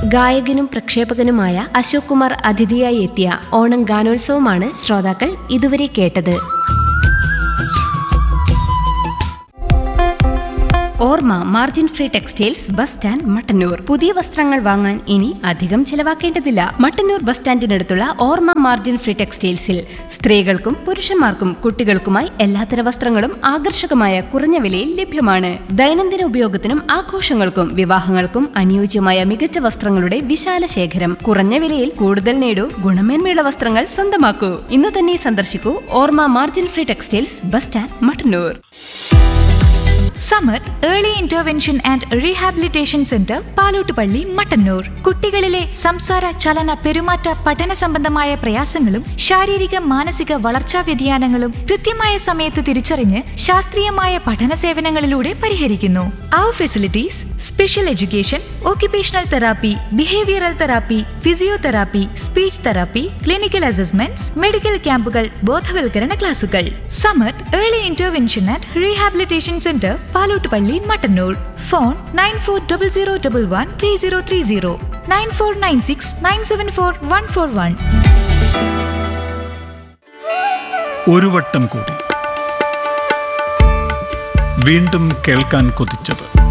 ഗായകനും പ്രക്ഷേപകനുമായ അശോക് കുമാർ അതിഥിയായി എത്തിയ ഓണം ഗാനോത്സവമാണ് ശ്രോതാക്കൾ ഇതുവരെ കേട്ടത് Orma margin free textiles bus stand Mattannur പുതിയ വസ്ത്രങ്ങൾ വാങ്ങാൻ ഇനി അധികം ചെലവാക്കേണ്ടതില്ല മട്ടന്നൂർ ബസ് സ്റ്റാൻഡിനടുത്തുള്ള ഓർമ്മ മാർജിൻ ഫ്രീ ടെക്സ്റ്റൈൽസിൽ സ്ത്രീകൾക്കും പുരുഷന്മാർക്കും കുട്ടികൾക്കുമായി എല്ലാത്തര വസ്ത്രങ്ങളും ആകർഷകമായ കുറഞ്ഞ വിലയിൽ ലഭ്യമാണ് ദൈനംദിന ഉപയോഗത്തിനും ആഘോഷങ്ങൾക്കും വിവാഹങ്ങൾക്കും അനുയോജ്യമായ മികച്ച വസ്ത്രങ്ങളുടെ വിശാല ശേഖരം കുറഞ്ഞ വിലയിൽ കൂടുതൽ നേടൂ ഗുണമേന്മയുള്ള വസ്ത്രങ്ങൾ സ്വന്തമാക്കൂ ഇന്ന് തന്നെ സന്ദർശിക്കൂ Orma margin free textiles bus stand Mattannur Samar early intervention and rehabilitation centre Palottupalli Mattannur കുട്ടികളിലെ സംസാര ചലന പെരുമാറ്റ പഠന സംബന്ധമായ പ്രയാസങ്ങളും ശാരീരിക മാനസിക വളർച്ചാ വ്യതിയാനങ്ങളും കൃത്യമായ സമയത്ത് തിരിച്ചറിഞ്ഞ് ശാസ്ത്രീയമായ പഠന സേവനങ്ങളിലൂടെ പരിഹരിക്കുന്നു അവർ facilities special education occupational therapy behavioural therapy physiotherapy speech therapy clinical assessments medical ക്യാമ്പുകൾ ബോധവൽക്കരണ ക്ലാസുകൾ Samath early intervention and rehabilitation centre Palottupalli Mattannur phone nine four double zero double one three zero three zero nine four nine six nine seven four one four one ഒരു വട്ടം കൂടി വീണ്ടും കേൾക്കാൻ കൊതിച്ചത്